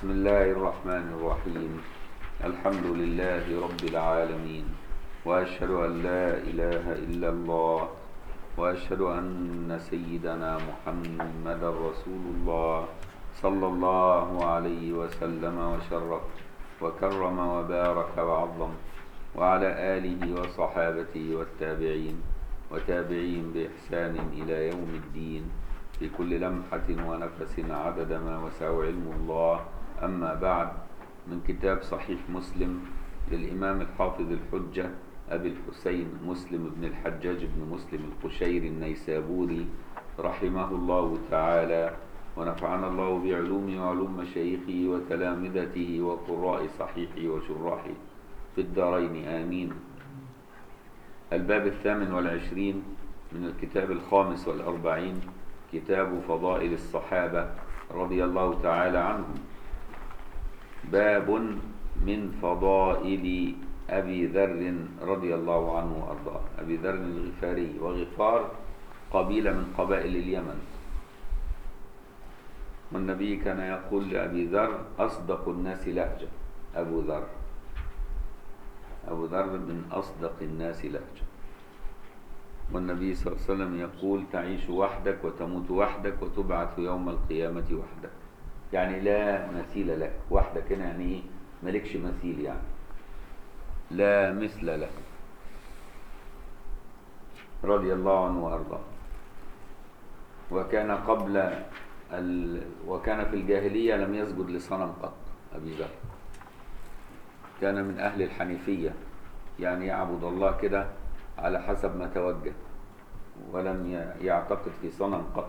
بسم الله الرحمن الرحيم الحمد لله رب العالمين وأشهد أن لا إله إلا الله وأشهد أن سيدنا محمد رسول الله صلى الله عليه وسلم وشرف وكرم وبارك وعظم وعلى آله وصحابته والتابعين وتابعين بإحسان إلى يوم الدين في كل لمحة ونفس عدد ما وسع علم الله أما بعد من كتاب صحيح مسلم للإمام الحافظ الحجة أبي الحسين مسلم بن الحجاج بن مسلم القشيري النيسابوري رحمه الله تعالى ونفعنا الله بعلومه وعلوم مشايخه وتلامذته وقراء صحيحه وشراحه في الدارين آمين الباب الثامن والعشرين من الكتاب الخامس والأربعين كتاب فضائل الصحابة رضي الله تعالى عنهم باب من فضائل أبي ذر رضي الله عنه وأرضاه أبي ذر الغفاري وغفار قبيلة من قبائل اليمن والنبي كان يقول لأبي ذر أصدق الناس لهجة أبو ذر أبو ذر من أصدق الناس لهجة والنبي صلى الله عليه وسلم يقول تعيش وحدك وتموت وحدك وتبعث يوم القيامة وحدك يعني لا مثيل لك وحدك هنا يعني ايه مالكش مثيل يعني لا مثل لك رضي الله عنه وارضاه وكان قبل ال... وكان في الجاهلية لم يسجد لصنم قط أبي ذر كان من أهل الحنيفية يعني يعبد الله كده على حسب ما توجه ولم يعتقد في صنم قط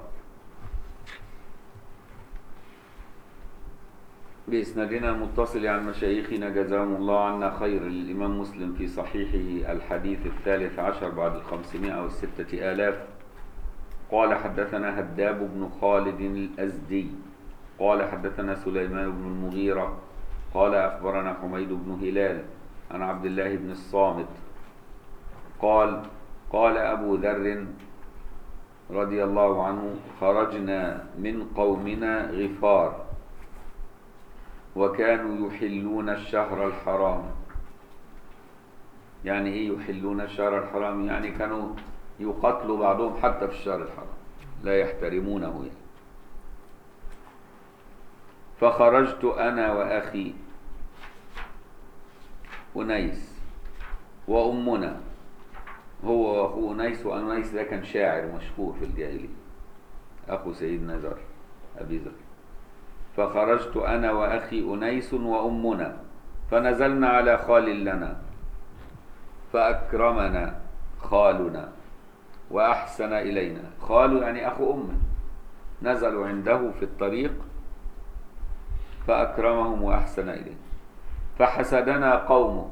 بإسنادنا المتصل عن مشايخنا جزاهم الله عنا خير للإمام مسلم في صحيحه الحديث الثالث عشر بعد الخمسمائة والستة آلاف قال حدثنا هداب بن خالد الأزدي قال حدثنا سليمان بن المغيرة قال أخبرنا حميد بن هلال عن عبد الله بن الصامت قال قال أبو ذر رضي الله عنه خرجنا من قومنا غفار وكانوا يحلون الشهر الحرام يعني ايه يحلون الشهر الحرام يعني كانوا يقتلوا بعضهم حتى في الشهر الحرام لا يحترمونه يعني فخرجت انا واخي انيس وامنا هو واخوه انيس وانيس ده كان شاعر مشهور في الجاهليه اخو سيدنا ذر ابي ذر فخرجت انا واخي انيس وامنا فنزلنا على خال لنا فاكرمنا خالنا واحسن الينا خال يعني اخو امه نزلوا عنده في الطريق فاكرمهم واحسن اليهم فحسدنا قومه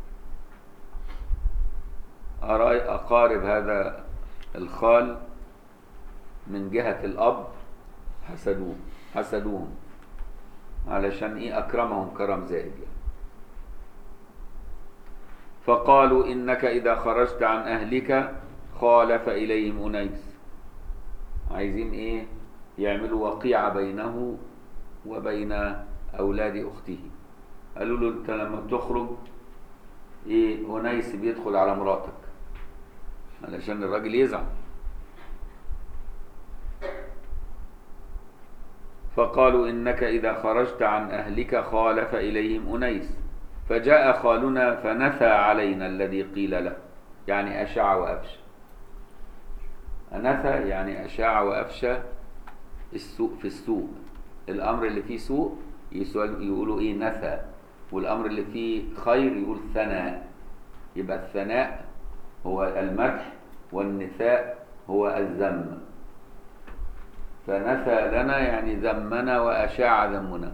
أقارب هذا الخال من جهة الأب حسدوه حسدوهم علشان إيه أكرمهم كرم زائد يعني. فقالوا إنك إذا خرجت عن أهلك خالف إليهم أنيس عايزين إيه يعملوا وقيعة بينه وبين أولاد أخته قالوا له أنت لما تخرج إيه أنيس بيدخل على مراتك علشان الراجل يزعل فقالوا إنك إذا خرجت عن أهلك خالف إليهم أنيس فجاء خالنا فنثى علينا الذي قيل له يعني أشاع وأفشى نثى يعني أشاع وأفشى السوء في السوء الأمر اللي فيه سوء يقولوا إيه نثى والأمر اللي فيه خير يقول ثناء يبقى الثناء هو المدح والنثاء هو الذم فنثى لنا يعني ذمنا وأشاع ذمنا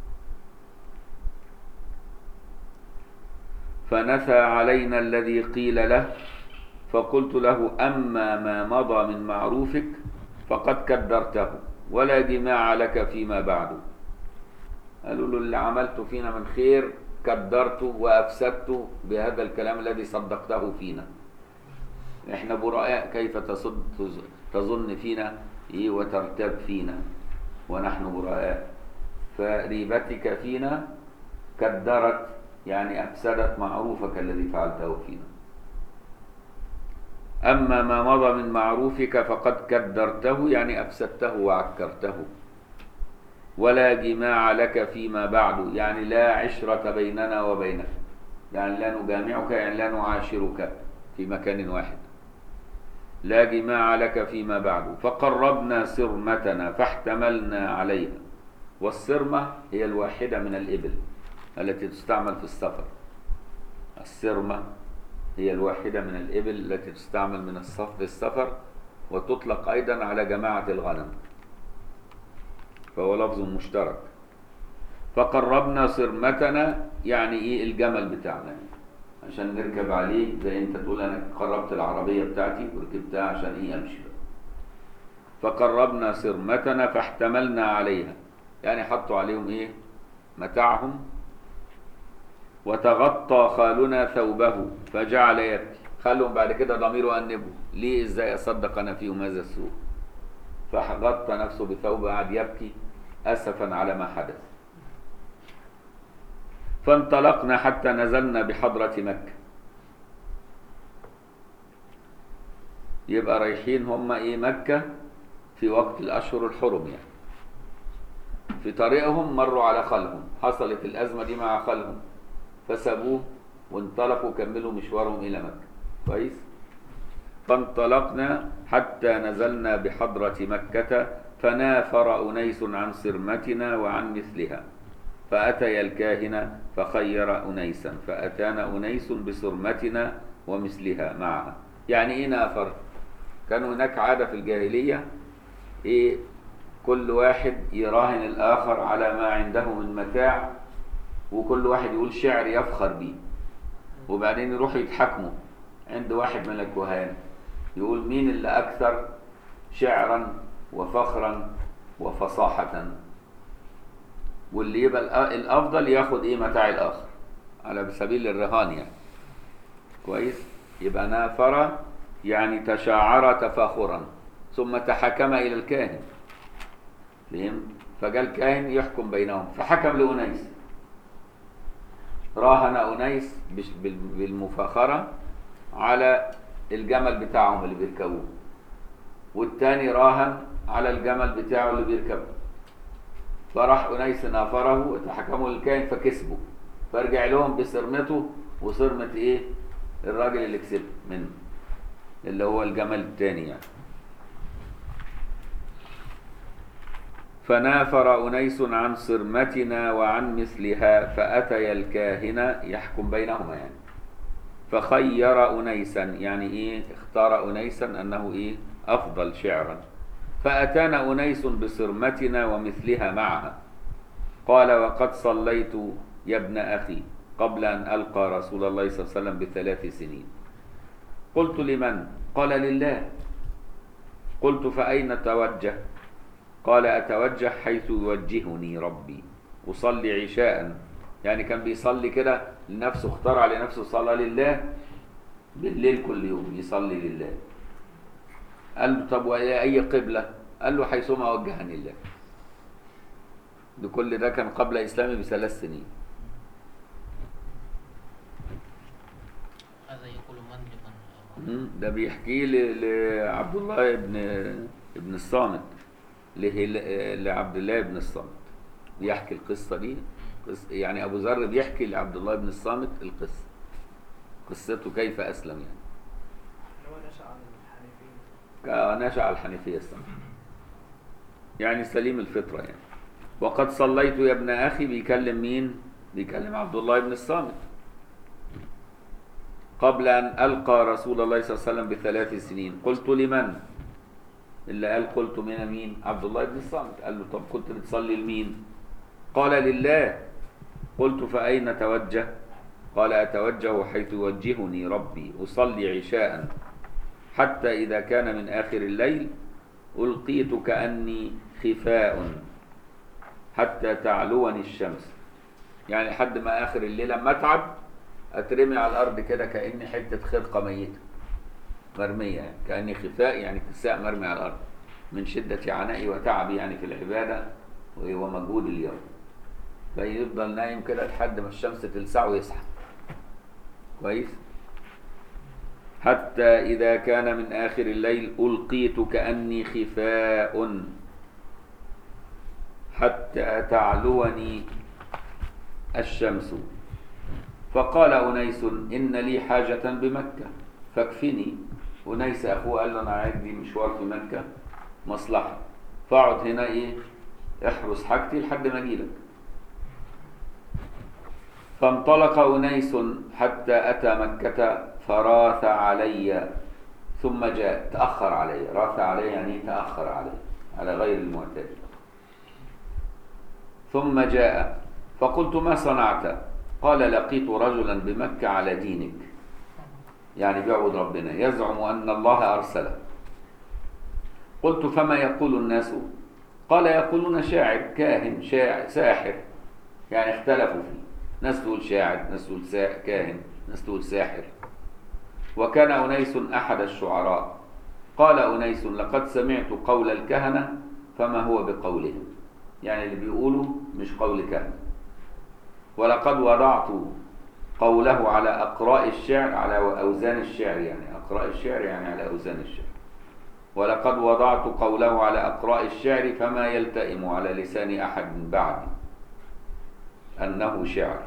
فنثى علينا الذي قيل له فقلت له أما ما مضى من معروفك فقد كدرته ولا جماع لك فيما بعد قالوا له اللي عملته فينا من خير كدرته وأفسدته بهذا الكلام الذي صدقته فينا احنا براء كيف تصد تظن فينا ايه وترتاب فينا ونحن براء فريبتك فينا كدرت يعني أفسدت معروفك الذي فعلته فينا أما ما مضى من معروفك فقد كدرته يعني أفسدته وعكرته ولا جماع لك فيما بعد يعني لا عشرة بيننا وبينك يعني لا نجامعك يعني لا نعاشرك في مكان واحد لا جماع لك فيما بعد فقربنا سرمتنا فاحتملنا عليها والسرمة هي الواحدة من الإبل التي تستعمل في السفر السرمة هي الواحدة من الإبل التي تستعمل من الصف في السفر وتطلق أيضا على جماعة الغنم فهو لفظ مشترك فقربنا سرمتنا يعني ايه الجمل بتاعنا عشان نركب عليه زي انت تقول انا قربت العربيه بتاعتي وركبتها عشان ايه امشي بقى. فقربنا سرمتنا فاحتملنا عليها يعني حطوا عليهم ايه متاعهم وتغطى خالنا ثوبه فجعل يبكي خلهم بعد كده ضميره أنبه ليه ازاي اصدق انا فيهم هذا السوء فغطى نفسه بثوبه قعد يبكي اسفا على ما حدث فانطلقنا حتى نزلنا بحضرة مكة يبقى رايحين هم ايه مكة في وقت الأشهر الحرم يعني في طريقهم مروا على خلهم حصلت الأزمة دي مع خلهم فسابوه وانطلقوا كملوا مشوارهم إلى مكة كويس فانطلقنا حتى نزلنا بحضرة مكة فنافر أنيس عن سرمتنا وعن مثلها فأتي الكاهن فخير أنيسا فأتانا أنيس بسرمتنا ومثلها معها يعني إيه نافر كان هناك عادة في الجاهلية إيه كل واحد يراهن الآخر على ما عنده من متاع وكل واحد يقول شعر يفخر بيه وبعدين يروحوا يتحاكموا عند واحد من الكهان يقول مين اللي أكثر شعرا وفخرا وفصاحة واللي يبقى الافضل ياخد ايه متاع الاخر على سبيل الرهان يعني كويس يبقى نافر يعني تشاعر تفاخرا ثم تحكم الى الكاهن فهم فجاء الكاهن يحكم بينهم فحكم لانيس راهن انيس بالمفاخره على الجمل بتاعهم اللي بيركبوه والتاني راهن على الجمل بتاعه اللي بيركبه فراح أنيس نافره وتحكموا للكائن فكسبوا فرجع لهم بصرمته وصرمة ايه الراجل اللي كسب منه اللي هو الجمل الثاني يعني فنافر أنيس عن صرمتنا وعن مثلها فأتي الكاهن يحكم بينهما يعني فخير أنيسا يعني إيه اختار أنيسا أنه إيه أفضل شعرا فأتانا أنيس بصرمتنا ومثلها معها قال وقد صليت يا ابن أخي قبل أن ألقى رسول الله صلى الله عليه وسلم بثلاث سنين قلت لمن قال لله قلت فأين توجه قال أتوجه حيث يوجهني ربي أصلي عشاء يعني كان بيصلي كده لنفسه اخترع لنفسه صلاة لله بالليل كل يوم يصلي لله قال له طب وإلى أي قبلة قال له حيثما وجهني الله بكل ده كان قبل إسلامي بثلاث سنين هذا يقول من لمن ده بيحكي ل- لعبد الله بن ابن الصامت لهل- لعبد الله بن الصامت بيحكي القصة دي قص- يعني أبو ذر بيحكي لعبد الله بن الصامت القصة قصته كيف أسلم يعني هو نشأ عن الحنيفية نشأ على الحنيفية السمحة يعني سليم الفطرة يعني وقد صليت يا ابن أخي بيكلم مين بيكلم عبد الله بن الصامت قبل أن ألقى رسول الله صلى الله عليه وسلم بثلاث سنين قلت لمن اللي قال قلت من مين عبد الله بن الصامت قال له طب كنت بتصلي لمين قال لله قلت فأين توجه قال أتوجه حيث يوجهني ربي أصلي عشاء حتى إذا كان من آخر الليل ألقيت كأني خفاء حتى تعلوني الشمس يعني لحد ما آخر الليل لما أتعب أترمي على الأرض كده كأني حتة خرقة ميتة مرمية يعني كأني خفاء يعني كساء مرمي على الأرض من شدة عنائي وتعبي يعني في العبادة ومجهود اليوم فيفضل نايم كده لحد ما الشمس تلسعه ويصحى كويس حتى إذا كان من آخر الليل ألقيت كأني خفاء حتى تعلوني الشمس فقال أنيس إن لي حاجة بمكة فاكفني أنيس أخوه قال له أنا عندي مشوار في مكة مصلحة فاقعد هنا إيه احرس حاجتي لحد ما أجيلك فانطلق أنيس حتى أتى مكة فراث علي ثم جاء تأخر علي راث علي يعني تأخر علي على غير المعتاد ثم جاء فقلت ما صنعت قال لقيت رجلا بمكة على دينك يعني بيعبد ربنا يزعم أن الله أرسله قلت فما يقول الناس قال يقولون شاعر كاهن شاعر ساحر يعني اختلفوا فيه ناس تقول شاعر ناس تقول سا... كاهن ناس تقول ساحر وكان أنيس أحد الشعراء قال أنيس لقد سمعت قول الكهنة فما هو بقولهم يعني اللي بيقولوا مش قول كهنة ولقد وضعت قوله على أقراء الشعر على أوزان الشعر يعني أقراء الشعر يعني على أوزان الشعر ولقد وضعت قوله على أقراء الشعر فما يلتئم على لسان أحد بعدي أنه شعر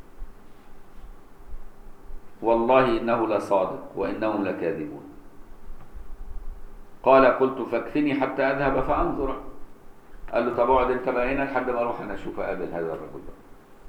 والله إنه لصادق وإنهم لكاذبون قال قلت فاكفني حتى أذهب فأنظر قال له طب اقعد انت بقى هنا لحد ما اروح انا اشوف اقابل هذا الرجل بقى.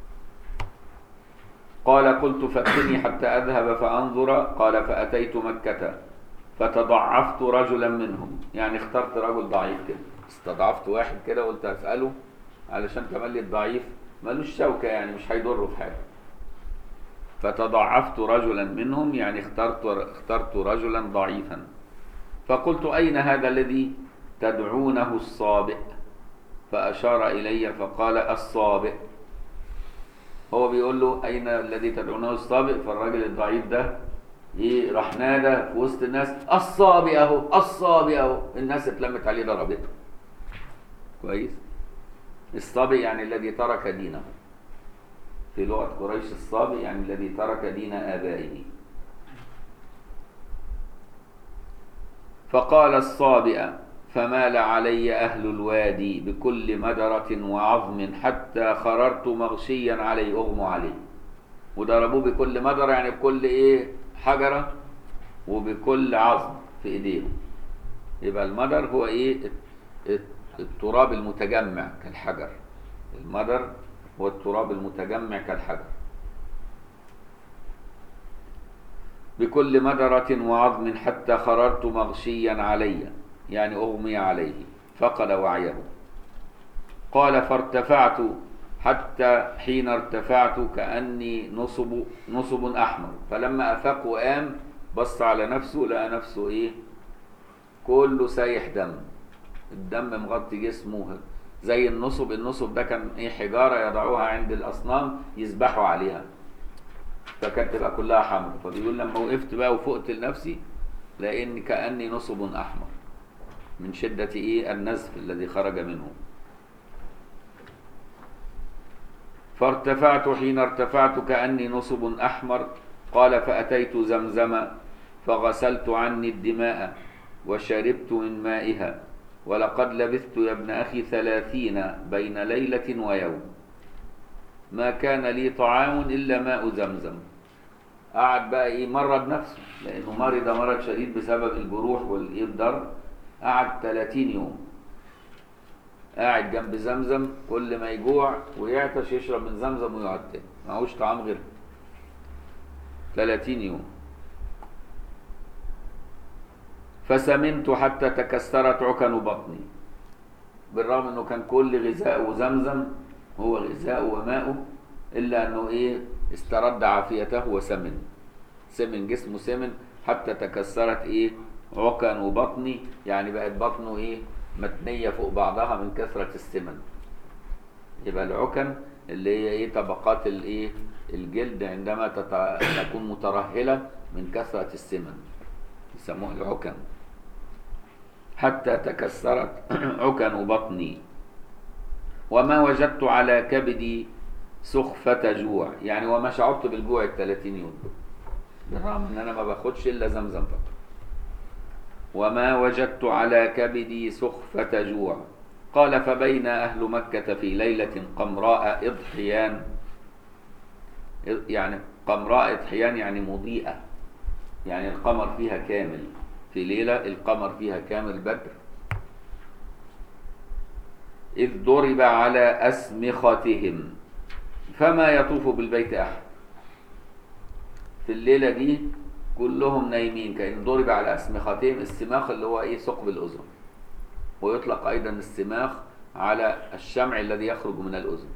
قال قلت فاكفني حتى اذهب فانظر قال فاتيت مكه فتضعفت رجلا منهم يعني اخترت رجل ضعيف كده استضعفت واحد كده قلت اساله علشان تملي الضعيف ملوش شوكه يعني مش هيضره في حاجه فتضعفت رجلا منهم يعني اخترت اخترت رجلا ضعيفا فقلت اين هذا الذي تدعونه الصابئ فأشار إلي فقال الصابئ هو بيقول له أين الذي تدعونه الصابئ فالراجل الضعيف ده إيه راح نادى في وسط الناس الصابئ أهو الصابئ أهو الناس اتلمت عليه ضربته كويس الصابئ يعني الذي ترك دينه في لغة قريش الصابئ يعني الذي ترك دين آبائه فقال الصابئ فمال علي أهل الوادي بكل مدرة وعظم حتى خررت مغشيا عليه أغمى عليه وضربوه بكل مدرة يعني بكل إيه حجرة وبكل عظم في إيديهم يبقى المدر هو إيه التراب المتجمع كالحجر المدر هو التراب المتجمع كالحجر بكل مدرة وعظم حتى خررت مغشيا علي يعني أغمي عليه فقد وعيه قال فارتفعت حتى حين ارتفعت كأني نصب نصب أحمر فلما أفاق وقام بص على نفسه لقى نفسه إيه كله سايح دم الدم مغطي جسمه زي النصب النصب ده كان ايه حجارة يضعوها عند الأصنام يذبحوا عليها فكانت تبقى كلها حمر فبيقول لما وقفت بقى وفقت لنفسي لأن كأني نصب أحمر من شدة إيه النزف الذي خرج منه فارتفعت حين ارتفعت كأني نصب أحمر قال فأتيت زمزم فغسلت عني الدماء وشربت من مائها ولقد لبثت يا ابن أخي ثلاثين بين ليلة ويوم ما كان لي طعام إلا ماء زمزم قعد بقى إيه مرض نفسه لأنه مرض مرض شديد بسبب الجروح والضرب قعد 30 يوم قاعد جنب زمزم كل ما يجوع ويعطش يشرب من زمزم ويقعد تاني معهوش طعام غير 30 يوم فسمنت حتى تكسرت عكن بطني بالرغم انه كان كل غذاءه زمزم هو غذاءه وماؤه الا انه ايه استرد عافيته وسمن سمن جسمه سمن حتى تكسرت ايه عكن وبطني يعني بقت بطنه ايه متنية فوق بعضها من كثرة السمن يبقى العكن اللي هي ايه طبقات الايه الجلد عندما تت... تكون مترهلة من كثرة السمن يسموه العكن حتى تكسرت عكن بطني وما وجدت على كبدي سخفة جوع يعني وما شعرت بالجوع ال 30 يوم دول. بالرغم ان انا ما باخدش الا زمزم فقط وما وجدت على كبدي سخفة جوع قال فبين أهل مكة في ليلة قمراء إضحيان يعني قمراء إضحيان يعني مضيئة يعني القمر فيها كامل في ليلة القمر فيها كامل بدر إذ ضرب على أسمختهم فما يطوف بالبيت أحد في الليلة دي كلهم نايمين كأن ضرب على أسمختهم السماخ اللي هو إيه ثقب الأذن ويطلق أيضا السماخ على الشمع الذي يخرج من الأذن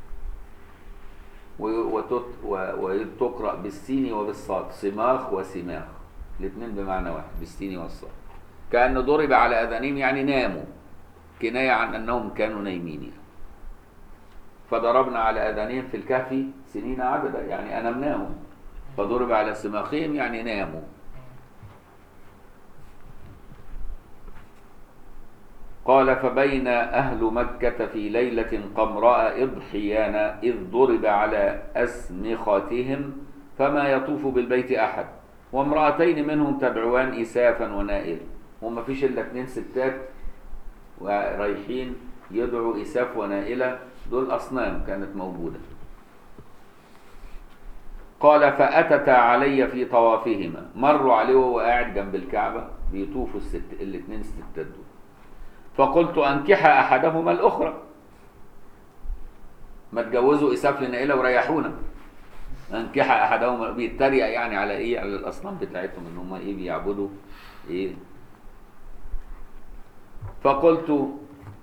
وتت- و- وتقرأ بالسين وبالصاد صماخ وسماخ الاثنين بمعنى واحد بالسين والصاد كأن ضرب على أذانهم يعني ناموا كناية عن أنهم كانوا نايمين يعني. فضربنا على أذانهم في الكهف سنين عددا يعني أنمناهم فضرب على سماخهم يعني ناموا قال فبين أهل مكة في ليلة قمراء إضحيان إذ ضرب على أسمختهم فما يطوف بالبيت أحد وامرأتين منهم تدعوان إسافا ونائل وما فيش إلا اتنين ستات ورايحين يدعوا إساف ونائلة دول أصنام كانت موجودة قال فأتتا علي في طوافهما مروا عليه وهو قاعد جنب الكعبة بيطوفوا الست الاثنين الستات دول فقلت أنكح أحدهما الأخرى ما تجوزوا إساف لنائلة وريحونا أنكح أحدهما بيتريق يعني على إيه على الأصنام بتاعتهم إن هم إيه بيعبدوا إيه فقلت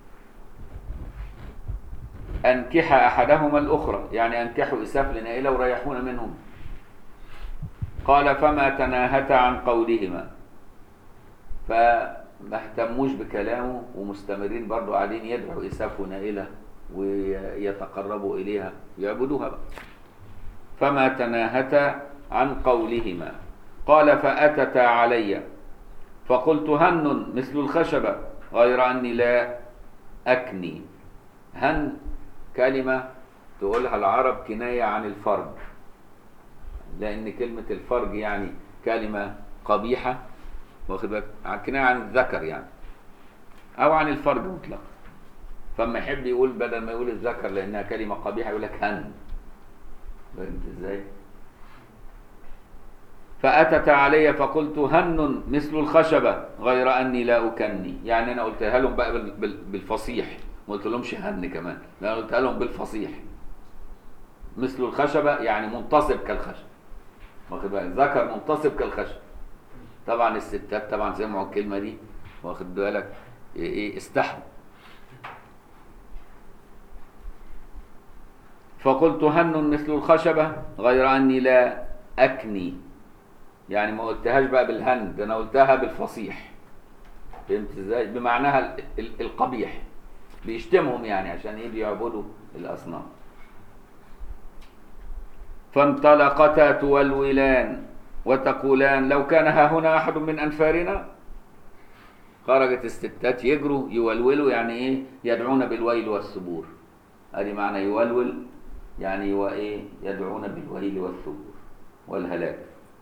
أنكح أحدهما الأخرى يعني أنكحوا إساف لنائلة وريحونا منهم قال فما تناهتا عن قولهما فما اهتموش بكلامه ومستمرين برضو قاعدين يدعوا إساف ونائلة ويتقربوا إليها يعبدوها بقى فما تناهتا عن قولهما قال فأتتا علي فقلت هن مثل الخشبة غير أني لا أكني هن كلمة تقولها العرب كناية عن الفرج لأن كلمة الفرج يعني كلمة قبيحة واخد بالك كناية عن الذكر يعني أو عن الفرج مطلقا فما يحب يقول بدل ما يقول الذكر لأنها كلمة قبيحة يقول لك هن فهمت ازاي؟ فأتت علي فقلت هن مثل الخشبة غير أني لا أكني يعني أنا قلتها لهم بقى بال- بال- بالفصيح ما قلت لهمش هن كمان لا أنا قلتها لهم بالفصيح مثل الخشبة يعني منتصب كالخشب واخد بالك ذكر منتصب كالخشب طبعا الستات طبعا سمعوا الكلمة دي واخد بالك ايه إيه استحوا فقلت هن مثل الخشبة غير أني لا أكني يعني ما قلتهاش بقى بالهن ده أنا قلتها بالفصيح فهمت ازاي بمعناها ال- ال- القبيح بيشتمهم يعني عشان ايه بيعبدوا الأصنام فانطلقتا تولولان وتقولان لو كان ها هنا أحد من أنفارنا خرجت الستات يجروا يولولوا يعني ايه يدعون بالويل والثبور ادي معنى يولول يعني هو ايه يدعون بالويل والثبور والهلاك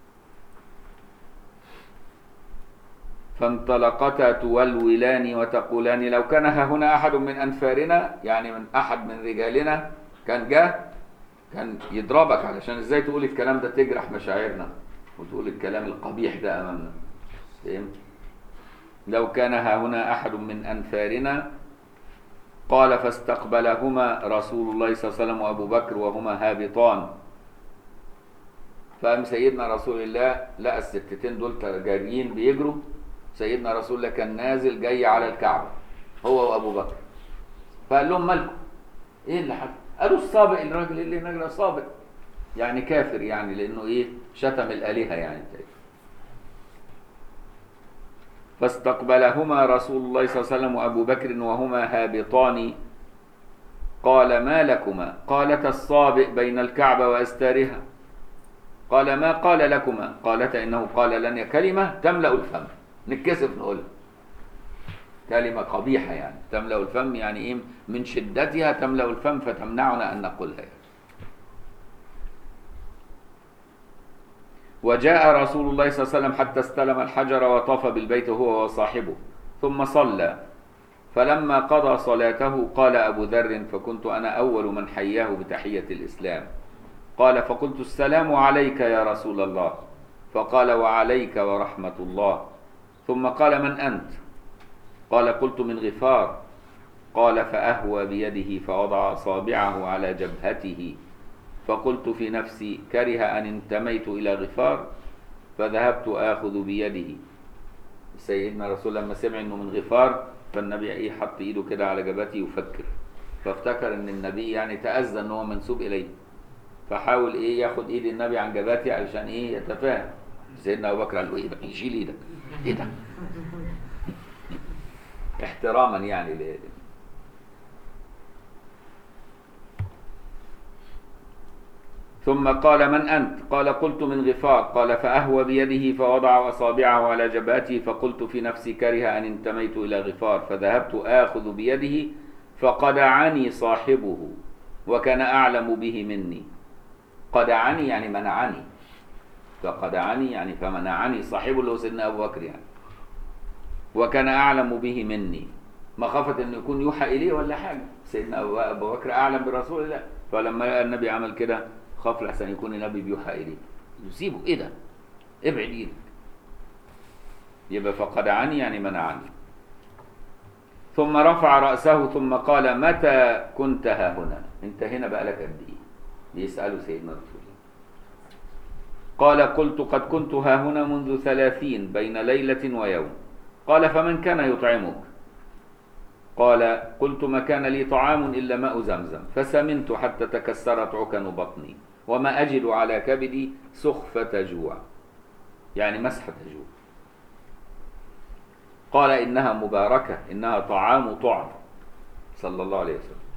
فانطلقتا تولولان وتقولان لو كان ها هنا احد من انفارنا يعني من احد من رجالنا كان جاء كان يضربك علشان ازاي تقول الكلام ده تجرح مشاعرنا وتقول الكلام القبيح ده امامنا فهمت لو كان ها هنا احد من انفارنا قال فاستقبلهما رسول الله صلى الله عليه وسلم وابو بكر وهما هابطان فقام سيدنا رسول الله لقى الستتين دول جاريين بيجروا سيدنا رسول الله كان نازل جاي على الكعبه هو وابو بكر فقال لهم مالكم ايه اللي حصل قالوا السابق الراجل اللي هناك ده سابق يعني كافر يعني لانه ايه شتم الالهه يعني تقريبا. فاستقبلهما رسول الله صلى الله عليه وسلم وابو بكر وهما هابطان قال ما لكما قالتا الصابئ بين الكعبه واستارها قال ما قال لكما قالتا انه قال لنا كلمه تملا الفم نتكسف نقولها كلمه قبيحه يعني تملا الفم يعني ايه من شدتها تملا الفم فتمنعنا ان نقولها يعني. وجاء رسول الله صلى الله عليه وسلم حتى استلم الحجر وطاف بالبيت هو وصاحبه ثم صلى فلما قضى صلاته قال أبو ذر فكنت أنا أول من حياه بتحية الإسلام قال فقلت السلام عليك يا رسول الله فقال وعليك ورحمة الله ثم قال من أنت قال قلت من غفار قال فأهوى بيده فوضع أصابعه على جبهته فقلت في نفسي كره أن انتميت إلى غفار فذهبت آخذ بيده سيدنا رسول الله لما سمع انه من غفار فالنبي ايه حط ايده كده على جبهته يفكر فافتكر ان النبي يعني تأذى ان هو منسوب اليه فحاول ايه ياخد ايد النبي عن جبهته علشان ايه يتفاهم سيدنا ابو بكر قال له ايه بقى يشيل ايدك ايه ده احتراما يعني ل- ثم قال من أنت قال قلت من غفار قال فأهوى بيده فوضع أصابعه على جبهته فقلت في نفسي كره أن انتميت إلى غفار فذهبت آخذ بيده فقدعني صاحبه وكان أعلم به مني قدعني يعني منعني فقدعني يعني فمنعني صاحبه اللي هو سيدنا أبو بكر يعني وكان أعلم به مني مخافة أن يكون يوحى إليه ولا حاجة سيدنا أبو- أبو بكر أعلم برسول الله فلما لقى النبي عمل كده خاف لحسن يكون النبي بيوحى إليه يسيبه إيه ده ابعد إيدك يبقى فقدعني يعني منعني ثم رفع رأسه ثم قال متى كنت ها هنا انت هنا بقى لك قد ايه بيسأله سيدنا رسول الله قال قلت قد كنت ها هنا منذ ثلاثين بين ليلة ويوم قال فمن كان يطعمك قال قلت ما كان لي طعام إلا ماء زمزم فسمنت حتى تكسرت عكن بطني وما أجد على كبدي سخفة جوع يعني مسحة جوع قال إنها مباركة إنها طعام طعم صلى الله عليه وسلم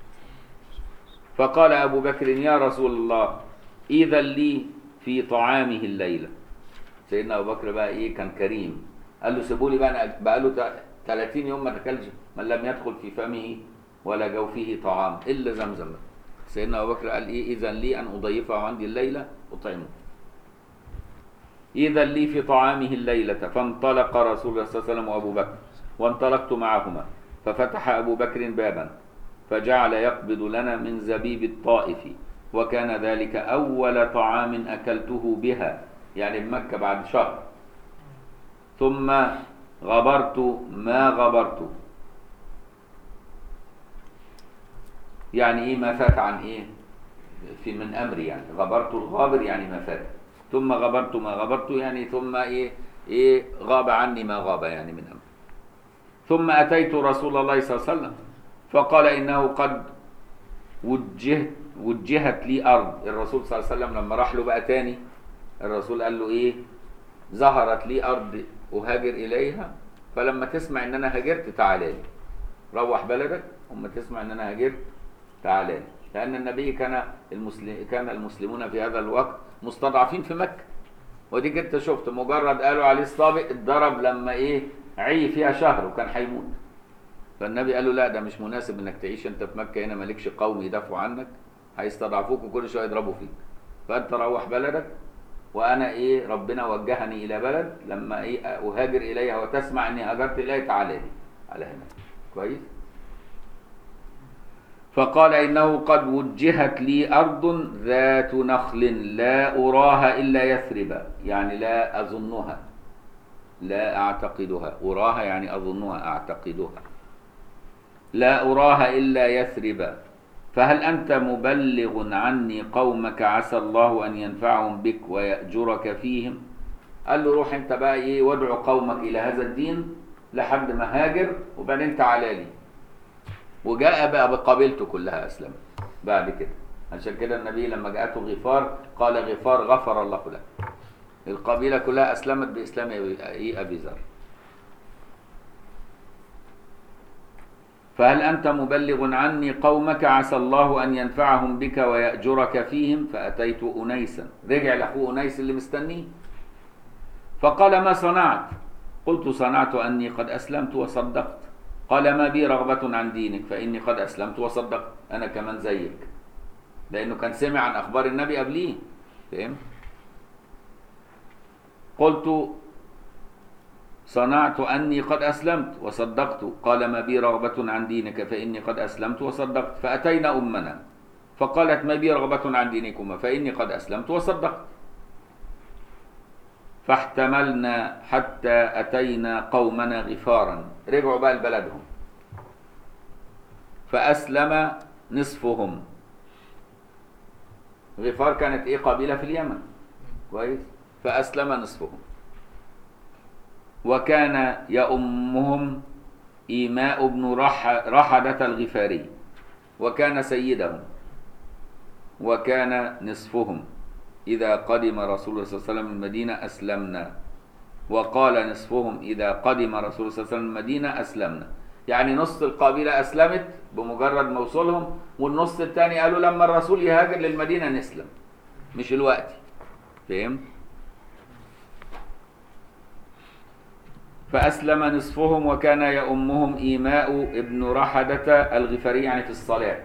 فقال أبو بكر يا رسول الله إذا لي في طعامه الليلة سيدنا أبو بكر بقى إيه كان كريم قال له سيبوا لي بقى أنا بقى له 30 يوم ما تاكلش من لم يدخل في فمه ولا جوفه طعام إلا زمزم سيدنا أبو بكر قال إيه إذا لي أن أضيفه عندي الليلة أطعمه إذا لي في طعامه الليلة فانطلق رسول الله صلى الله عليه وسلم وأبو بكر وانطلقت معهما ففتح أبو بكر بابا فجعل يقبض لنا من زبيب الطائف وكان ذلك أول طعام أكلته بها يعني بمكة بعد شهر ثم غبرت ما غبرت يعني ايه ما فات عن ايه في من امري يعني غبرت الغابر يعني ما فات ثم غبرت ما غبرت يعني ثم ايه ايه غاب عني ما غاب يعني من امري ثم اتيت رسول الله صلى الله عليه وسلم فقال انه قد وجهت وجهت لي ارض الرسول صلى الله عليه وسلم لما راح له بقى تاني الرسول قال له ايه ظهرت لي ارض اهاجر اليها فلما تسمع ان انا هاجرت تعالى لي روح بلدك اما تسمع ان انا هاجرت تعالى لي لان النبي كان المسلم كان المسلمون في هذا الوقت مستضعفين في مكه وديك انت شفت مجرد قالوا عليه الصابئ اتضرب لما ايه عي فيها شهر وكان هيموت فالنبي قال له لا ده مش مناسب انك تعيش انت في مكه هنا مالكش قوم يدافعوا عنك هيستضعفوك وكل شويه يضربوا فيك فانت روح بلدك وانا ايه ربنا وجهني الى بلد لما ايه اهاجر اليها وتسمع اني هاجرت اليها تعالى لي على هنا كويس فقال انه قد وجهت لي ارض ذات نخل لا اراها الا يثرب يعني لا اظنها لا اعتقدها اراها يعني اظنها اعتقدها لا اراها الا يثرب فهل أنت مبلغ عني قومك عسى الله أن ينفعهم بك ويأجرك فيهم قال له روح أنت بقى إيه وادعو قومك إلى هذا الدين لحد ما هاجر وبعدين تعالى لي وجاء بقى بقبيلته كلها أسلم بعد كده عشان كده النبي لما جاءته غفار قال غفار غفر الله له القبيلة كلها أسلمت بإسلام إيه أبي ذر فهل أنت مبلغ عني قومك عسى الله أن ينفعهم بك ويأجرك فيهم فأتيت أنيسا رجع لأخوه أنيس اللي مستنيه فقال ما صنعت قلت صنعت أني قد أسلمت وصدقت قال ما بي رغبة عن دينك فإني قد أسلمت وصدقت أنا كمان زيك لأنه كان سمع عن أخبار النبي قبليه فهم قلت صنعت أني قد أسلمت وصدقت قال ما بي رغبة عن دينك فإني قد أسلمت وصدقت فأتينا أمنا فقالت ما بي رغبة عن دينكما فإني قد أسلمت وصدقت فاحتملنا حتى أتينا قومنا غفارا رجعوا بقى لبلدهم فأسلم نصفهم غفار كانت إيه قبيلة في اليمن كويس فأسلم نصفهم وكان يؤمهم إيماء بن رح رحدة الغفاري وكان سيدهم وكان نصفهم إذا قدم رسول الله صلى الله عليه وسلم المدينة أسلمنا وقال نصفهم إذا قدم رسول الله صلى الله عليه وسلم المدينة أسلمنا يعني نص القبيلة أسلمت بمجرد موصولهم والنص الثاني قالوا لما الرسول يهاجر للمدينة نسلم مش الوقت فهمت؟ فأسلم نصفهم وكان يؤمهم إيماء ابن رحدة الغفاري يعني في الصلاة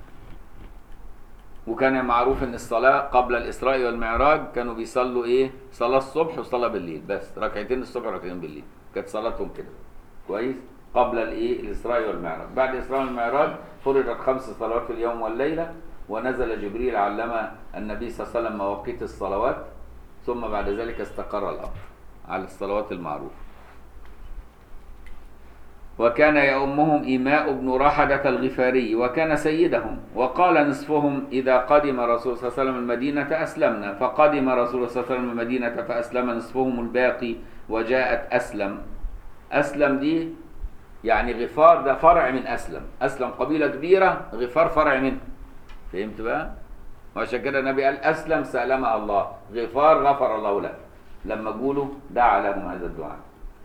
وكان معروف ان الصلاة قبل الإسراء والمعراج كانوا بيصلوا ايه صلاة الصبح وصلاة بالليل بس ركعتين الصبح وركعتين بالليل كانت صلاتهم كده كويس قبل الايه الإسراء والمعراج بعد الإسراء والمعراج فرضت خمس صلوات في اليوم والليلة ونزل جبريل علم النبي صلى الله عليه وسلم مواقيت الصلوات ثم بعد ذلك استقر الأمر على الصلوات المعروفة وكان يؤمهم إيماء بن رحدة الغفاري وكان سيدهم وقال نصفهم إذا قدم رسول صلى الله عليه وسلم المدينة أسلمنا فقدم رسول صلى الله عليه وسلم المدينة فأسلم نصفهم الباقي وجاءت أسلم أسلم دي يعني غفار ده فرع من أسلم أسلم قبيلة كبيرة غفار فرع منه فهمت بقى؟ وعشان كده النبي قال أسلم سألمها الله غفار غفر الله له لما قولوا دعا لهم هذا الدعاء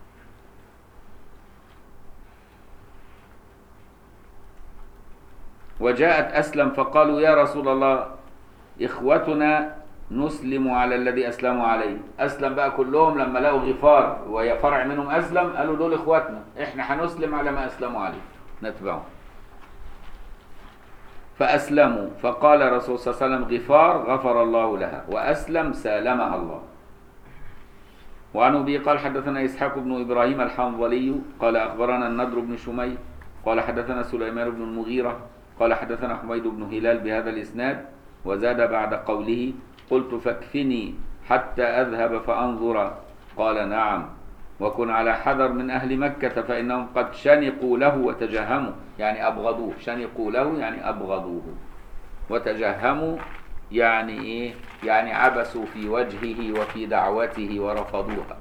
وجاءت أسلم فقالوا يا رسول الله إخوتنا نسلم على الذي أسلموا عليه أسلم بقى كلهم لما لقوا غفار وهي فرع منهم أسلم قالوا دول إخواتنا إحنا هنسلم على ما أسلموا عليه نتبعهم فأسلموا فقال الرسول صلى الله عليه وسلم غفار غفر الله لها وأسلم سالمها الله وعن أبي قال حدثنا إسحاق بن إبراهيم الحنظلي قال أخبرنا النضر بن شميل قال حدثنا سليمان بن المغيرة قال حدثنا حميد بن هلال بهذا الإسناد وزاد بعد قوله قلت فاكفني حتى أذهب فأنظر قال نعم وكن على حذر من أهل مكة فإنهم قد شنقوا له وتجهموا يعني أبغضوه شنقوا له يعني أبغضوه وتجهموا يعني إيه يعني عبسوا في وجهه وفي دعوته ورفضوها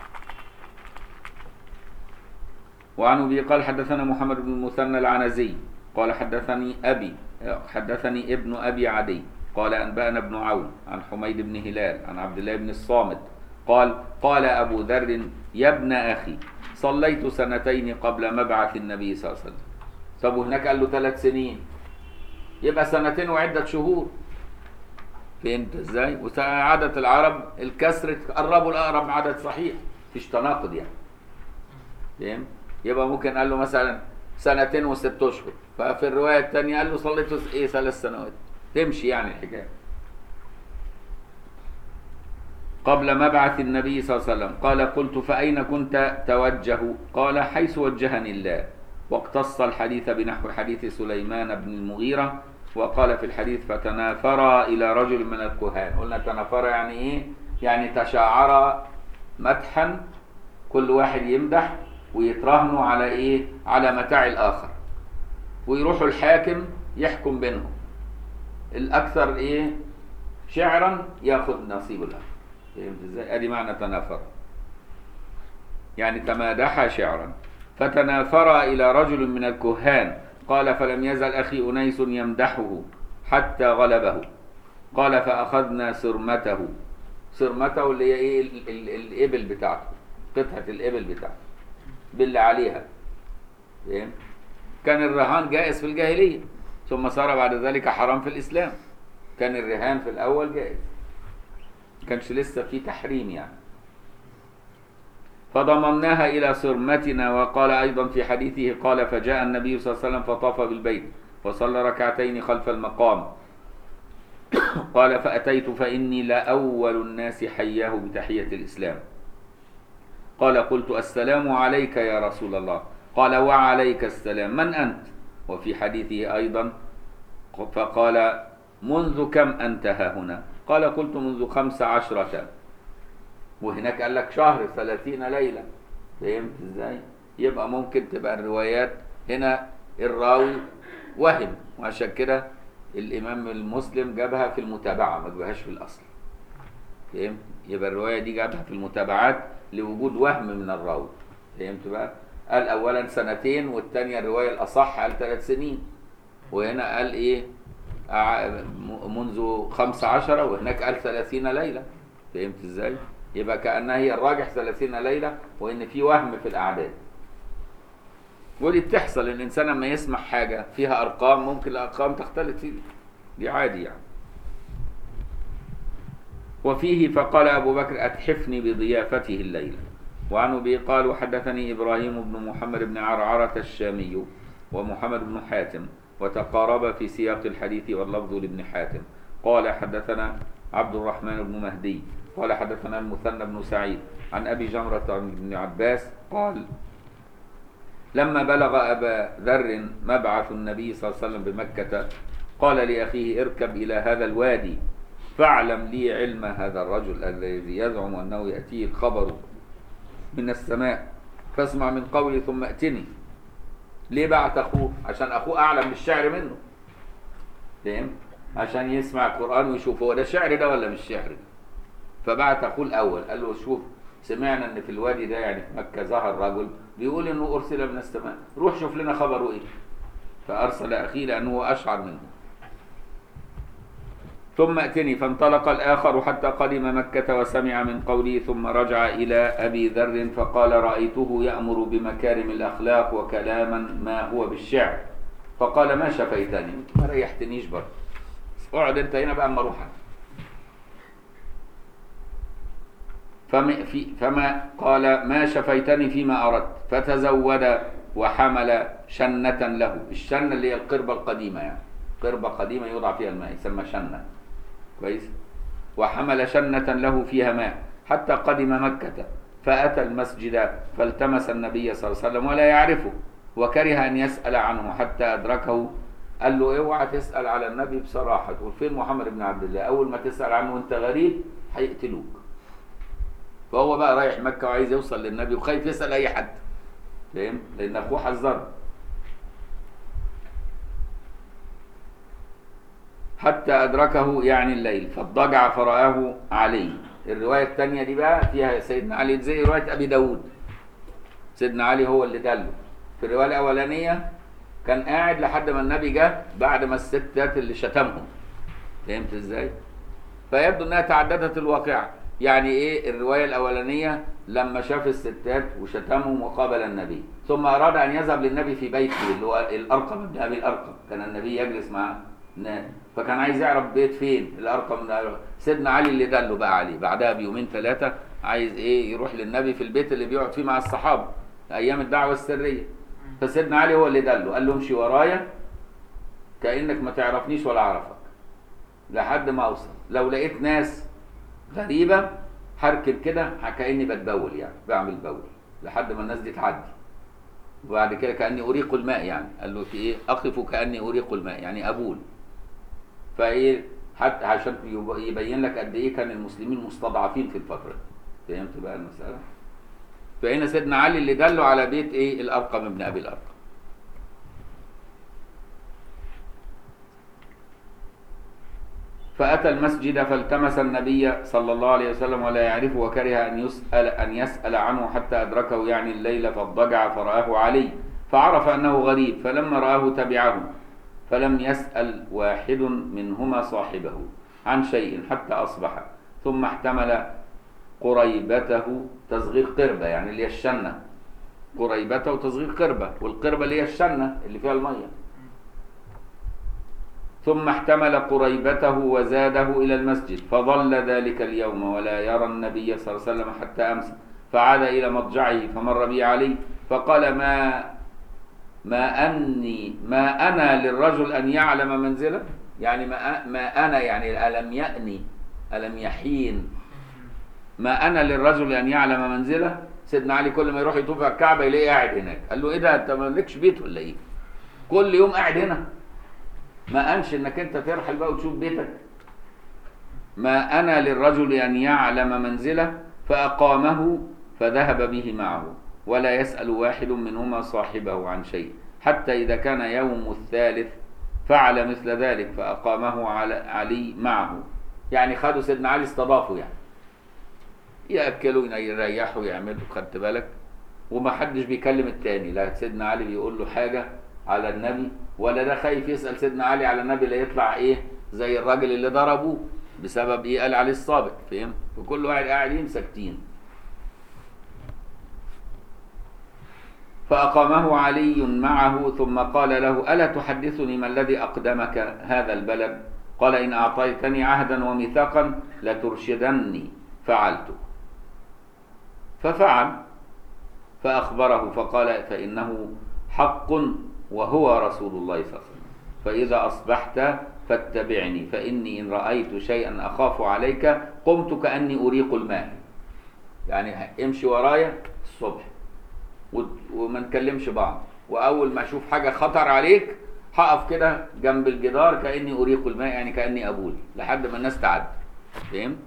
وعن أبي قال حدثنا محمد بن المثنى العنزي قال حدثني أبي حدثني ابن أبي عدي قال أنبأنا ابن عون عن حميد بن هلال عن عبد الله بن الصامت قال قال أبو ذر يا ابن أخي صليت سنتين قبل مبعث النبي صلى الله عليه وسلم طب هناك قال له ثلاث سنين يبقى سنتين وعدة شهور فهمت ازاي؟ وعادة العرب الكسر قربوا لأقرب عدد صحيح مفيش تناقض يعني فهمت؟ يبقى ممكن قال له مثلا سنتين وست اشهر ففي الروايه الثانيه قال له صليت ايه ثلاث سنوات تمشي يعني الحكايه قبل مبعث النبي صلى الله عليه وسلم قال قلت فأين كنت توجه قال حيث وجهني الله واقتص الحديث بنحو حديث سليمان بن المغيرة وقال في الحديث فتنافرا إلى رجل من الكهان قلنا تنافرا يعني إيه يعني تشاعر مدحا كل واحد يمدح ويتراهنوا على ايه على متاع الاخر ويروحوا الحاكم يحكم بينهم الاكثر ايه شعرا ياخذ نصيب الاخر فهمت ازاي ادي معنى تنافر يعني تمادحا شعرا فتنافرا الى رجل من الكهان قال فلم يزل اخي انيس يمدحه حتى غلبه قال فاخذنا سرمته سرمته اللي هي ايه ال- ال- الابل بتاعته قطعه الابل بتاعته باللي عليها فاهم كان الرهان جائز في الجاهلية ثم صار بعد ذلك حرام في الإسلام كان الرهان في الأول جائز كانش لسه في تحريم يعني فضممناها إلى صرمتنا وقال أيضا في حديثه قال فجاء النبي صلى الله عليه وسلم فطاف بالبيت وصلى ركعتين خلف المقام قال فأتيت فإني لأول الناس حياه بتحية الإسلام قال قلت السلام عليك يا رسول الله قال وعليك السلام من أنت وفي حديثه أيضا فقال منذ كم أنت ها هنا قال قلت منذ خمس عشرة وهناك قال لك شهر ثلاثين ليلة فهمت ازاي يبقى ممكن تبقى الروايات هنا الراوي وهم وعشان كده الامام المسلم جابها في المتابعه ما جابهاش في الاصل فهمت يبقى الروايه دي جابها في المتابعات لوجود وهم من الراوي فهمت بقى قال اولا سنتين والثانيه الروايه الاصح قال ثلاث سنين وهنا قال ايه أع- م- منذ خمس عشرة وهناك قال ثلاثين ليلة فهمت ازاي يبقى كأنها هي الراجح ثلاثين ليلة وإن في وهم في الأعداد ودي بتحصل الإنسان لما يسمع حاجة فيها أرقام ممكن الأرقام تختلف فيه دي عادي يعني وفيه فقال أبو بكر أتحفني بضيافته الليلة وعن أبي قال وحدثني إبراهيم بن محمد بن عرعرة الشامي ومحمد بن حاتم وتقارب في سياق الحديث واللفظ لابن حاتم قال حدثنا عبد الرحمن بن مهدي قال حدثنا المثنى بن سعيد عن أبي جمرة عن ابن عباس قال لما بلغ أبا ذر مبعث النبي صلى الله عليه وسلم بمكة قال لأخيه اركب إلى هذا الوادي فاعلم لي علم هذا الرجل الذي يزعم أنه يأتيه الخبر من السماء فاسمع من قولي ثم ائتني ليه بعت أخوه عشان أخوه أعلم بالشعر منه فاهم عشان يسمع القرآن ويشوف هو ده شعر ده ولا مش شعر ده فبعت أخوه الأول قال له شوف سمعنا ان في الوادي ده يعني في مكة ظهر رجل بيقول انه ارسل من السماء روح شوف لنا خبره ايه فارسل اخيه لانه هو اشعر منه ثم ائتني فانطلق الاخر حتى قدم مكة وسمع من قولي ثم رجع الى ابي ذر فقال رايته يامر بمكارم الاخلاق وكلاما ما هو بالشعر فقال ما شفيتني ما ريحتنيش برضه اقعد انت هنا بقى اما اروح أنا. فما, في فما قال ما شفيتني فيما أردت فتزود وحمل شنة له الشنة اللي هي القربة القديمة يعني قربة قديمة يوضع فيها الماء يسمى شنة كويس وحمل شنة له فيها ماء حتى قدم مكة فأتى المسجد فالتمس النبي صلى الله عليه وسلم ولا يعرفه وكره أن يسأل عنه حتى أدركه قال له اوعى تسأل على النبي بصراحة تقول فين محمد بن عبد الله أول ما تسأل عنه وأنت غريب هيقتلوك فهو بقى رايح مكة وعايز يوصل للنبي وخايف يسأل أي حد فاهم؟ لأن أخوه حذره حتى أدركه يعني الليل فاضطجع فرآه علي الرواية الثانية دي بقى فيها سيدنا علي زي رواية أبي داود سيدنا علي هو اللي دله في الرواية الأولانية كان قاعد لحد ما النبي جه بعد ما الستات اللي شتمهم فهمت ازاي؟ فيبدو انها تعددت الواقعة يعني ايه الرواية الاولانية لما شاف الستات وشتمهم وقابل النبي ثم اراد ان يذهب للنبي في بيته اللي هو الارقم ابن ابي الارقم كان النبي يجلس مع ناس فكان عايز يعرف بيت فين الارقم من أبي- سيدنا علي اللي دله بقى عليه بعدها بيومين ثلاثة عايز ايه يروح للنبي في البيت اللي بيقعد فيه مع الصحابة ايام الدعوة السرية فسيدنا علي هو اللي دله قال له امشي ورايا كانك ما تعرفنيش ولا اعرفك لحد ما اوصل لو لقيت ناس غريبه هركب كده كاني بتبول يعني بعمل بول لحد ما الناس دي تعدي وبعد كده كاني اريق الماء يعني قال له في ايه اقف كاني اريق الماء يعني ابول فايه حتى عشان يب- يبين لك قد ايه كان المسلمين مستضعفين في الفتره دي. فهمت بقى المساله فهنا سيدنا علي اللي دله على بيت ايه الارقم ابن ابي الارقم فأتى المسجد فالتمس النبي صلى الله عليه وسلم ولا يعرفه وكره أن يسأل أن يسأل عنه حتى أدركه يعني الليل فاضطجع فرآه علي فعرف أنه غريب فلما رآه تبعه فلم يسأل واحد منهما صاحبه عن شيء حتى أصبح ثم احتمل قريبته تصغير قربة يعني اللي هي الشنة قريبته تصغير قربة والقربة اللي هي الشنة اللي فيها المية ثم احتمل قريبته وزاده إلى المسجد فظل ذلك اليوم ولا يرى النبي صلى الله عليه وسلم حتى أمس فعاد إلى مضجعه فمر به علي فقال ما ما أني ما أنا للرجل أن يعلم منزله يعني ما ما انا يعني الم يأني الم يحين ما انا للرجل ان يعلم منزله سيدنا علي كل ما يروح يطوف على الكعبه يلاقيه قاعد هناك قال له ايه ده انت مالكش بيت ولا ايه كل يوم قاعد هنا ما قالش انك انت ترحل بقى وتشوف بيتك ما انا للرجل ان يعلم منزله فاقامه فذهب به معه ولا يسال واحد منهما صاحبه عن شيء حتى اذا كان يوم الثالث فعل مثل ذلك فاقامه على علي معه يعني خدوا سيدنا علي استضافوا يعني ياكلوا يريحوا يعملوا خدت بالك وما حدش بيكلم التاني لا سيدنا علي بيقول له حاجه على النبي ولا ده خايف يسال سيدنا علي على النبي لا يطلع ايه زي الراجل اللي ضربه بسبب ايه قال عليه السابق فهمت وكل واحد قاعدين ساكتين فأقامه علي معه ثم قال له ألا تحدثني ما الذي أقدمك هذا البلد قال إن أعطيتني عهدا وميثاقا لترشدني فعلت ففعل فأخبره فقال فإنه حق وهو رسول الله صلى الله عليه وسلم فإذا أصبحت فاتبعني فإني إن رأيت شيئا أخاف عليك قمت كأني أريق الماء يعني امشي ورايا الصبح و- وما نكلمش بعض وأول ما أشوف حاجة خطر عليك هقف كده جنب الجدار كأني أريق الماء يعني كأني أبول لحد ما الناس تعدي فهمت؟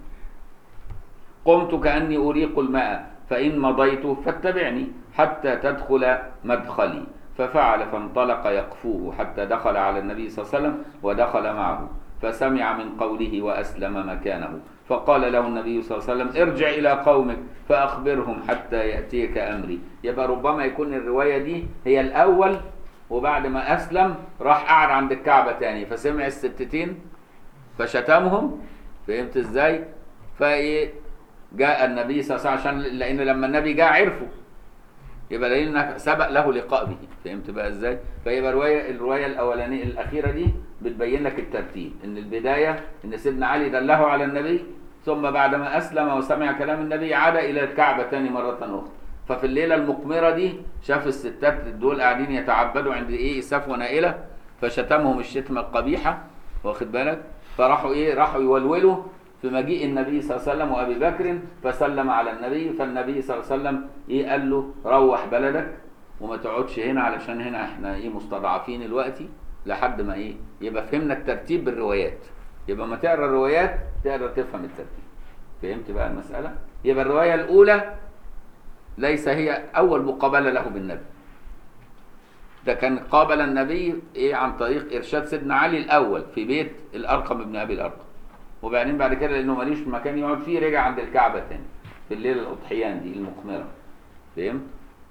قمت كأني أريق الماء فإن مضيت فاتبعني حتى تدخل مدخلي ففعل فانطلق يقفوه حتى دخل على النبي صلى الله عليه وسلم ودخل معه فسمع من قوله وأسلم مكانه فقال له النبي صلى الله عليه وسلم ارجع إلى قومك فأخبرهم حتى يأتيك أمري يبقى ربما يكون الرواية دي هي الأول وبعد ما أسلم راح قعد عند الكعبة تاني فسمع الستتين فشتمهم فهمت ازاي فايه جاء النبي صلى الله عليه وسلم عشان لان لما النبي جاء عرفه يبقى دليل انك سبق له لقاء به فهمت بقى ازاي فيبقى الروايه الروايه الاولانيه الاخيره دي بتبين لك الترتيب ان البدايه ان سيدنا علي دله على النبي ثم بعدما اسلم وسمع كلام النبي عاد الى الكعبه ثاني مره اخرى ففي الليله المقمره دي شاف الستات دول قاعدين يتعبدوا عند ايه اساف ونائله فشتمهم الشتمه القبيحه واخد بالك فراحوا ايه راحوا يولولوا في مجيء النبي صلى الله عليه وسلم وابي بكر فسلم على النبي فالنبي صلى الله عليه وسلم ايه قال له روح بلدك وما تقعدش هنا علشان هنا احنا ايه مستضعفين دلوقتي لحد ما ايه يبقى فهمنا الترتيب بالروايات يبقى ما تقرا الروايات تقدر تفهم الترتيب فهمت بقى المساله يبقى الروايه الاولى ليس هي اول مقابله له بالنبي ده كان قابل النبي ايه عن طريق ارشاد سيدنا علي الاول في بيت الارقم ابن ابي الارقم وبعدين بعد كده لانه ماليش مكان يقعد فيه رجع عند الكعبه تاني في الليله الاضحيان دي المقمره فهمت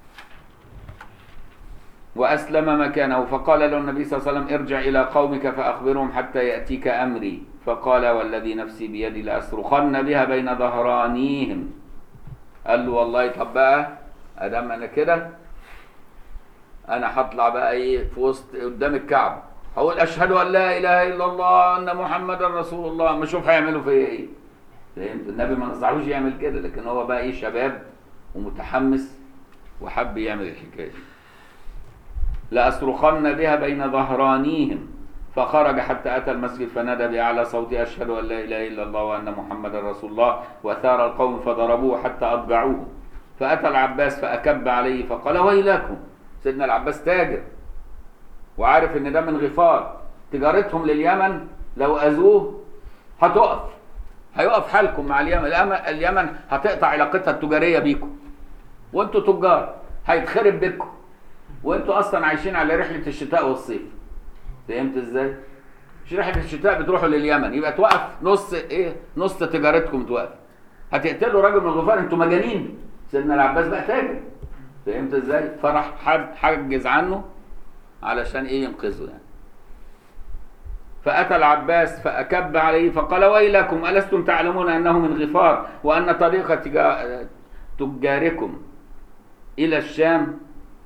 واسلم مكانه فقال له النبي صلى الله عليه وسلم ارجع الى قومك فاخبرهم حتى ياتيك امري فقال والذي نفسي بيدي لاصرخن بها بين ظهرانيهم قال له والله طب بقى ادام انا كده انا هطلع بقى ايه في وسط قدام الكعبه هقول اشهد ان لا اله الا الله ان محمدا رسول الله ما اشوف هيعملوا فيا ايه فهمت النبي ما نصحوش يعمل كده لكن هو بقى ايه شباب ومتحمس وحب يعمل الحكايه دي لأصرخن بها بين ظهرانيهم فخرج حتى أتى المسجد فنادى بأعلى صوت أشهد أن لا إله إلا الله وأن محمدا رسول الله وثار القوم فضربوه حتى أضجعوه فأتى العباس فأكب عليه فقال ويلكم سيدنا العباس تاجر وعارف ان ده من غفار تجارتهم لليمن لو اذوه هتقف هيقف حالكم مع اليمن اليمن- اليمن هتقطع علاقتها التجاريه بيكم وانتوا تجار هيتخرب بيكم وانتوا اصلا عايشين على رحله الشتاء والصيف فهمت ازاي مش رحله الشتاء بتروحوا لليمن يبقى توقف نص ايه نص تجارتكم توقف هتقتلوا راجل من الغفار انتوا مجانين سيدنا العباس بقى تاجر فهمت ازاي فراح حد حجز عنه علشان ايه ينقذه يعني فأتى العباس فأكب عليه فقال ويلكم ألستم تعلمون أنه من غفار وأن طريق تجا- تجاركم إلى الشام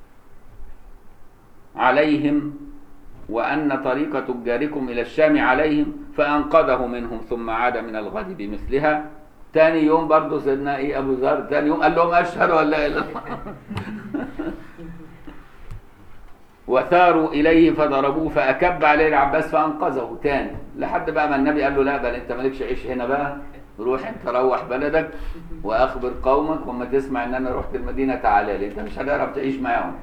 عليهم وأن طريق تجاركم إلى الشام عليهم فأنقذه منهم ثم عاد من الغد بمثلها تاني يوم برضه سيدنا إيه أبو ذر تاني يوم قال لهم أشهد أن لا إله إلا الله وثاروا إليه فضربوه فأكب عليه العباس فأنقذه تاني لحد بقى ما النبي قال له لا بل أنت مالكش عيش هنا بقى روح أنت روح بلدك وأخبر قومك وما تسمع إن أنا رحت المدينة تعالى لي أنت مش هتعرف تعيش معاهم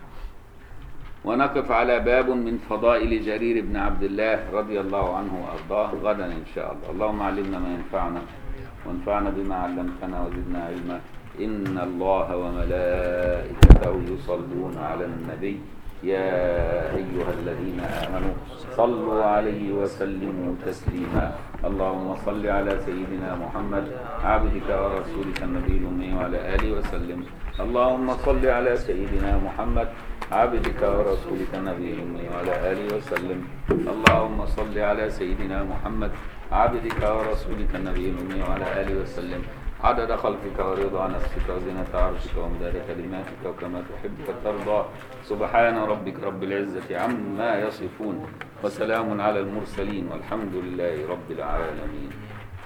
ونقف على باب من فضائل جرير بن عبد الله رضي الله عنه وأرضاه غدا إن شاء الله اللهم علمنا ما ينفعنا وانفعنا بما علمتنا وزدنا علما إن الله وملائكته يصلون على النبي يا أيها الذين آمنوا صلوا عليه وسلموا تسليما اللهم صل على سيدنا محمد عبدك ورسولك النبي الأمي وعلى آله وسلم اللهم صل على سيدنا محمد عبدك ورسولك النبي الأمي وعلى آله وسلم اللهم صل على سيدنا محمد عبدك ورسولك النبي الأمي وعلى آله وسلم عدد خلقك ورضا نفسك وزنة عرشك ومدار كلماتك وكما تحب وترضى سبحان ربك رب العزة عما يصفون وسلام على المرسلين والحمد لله رب العالمين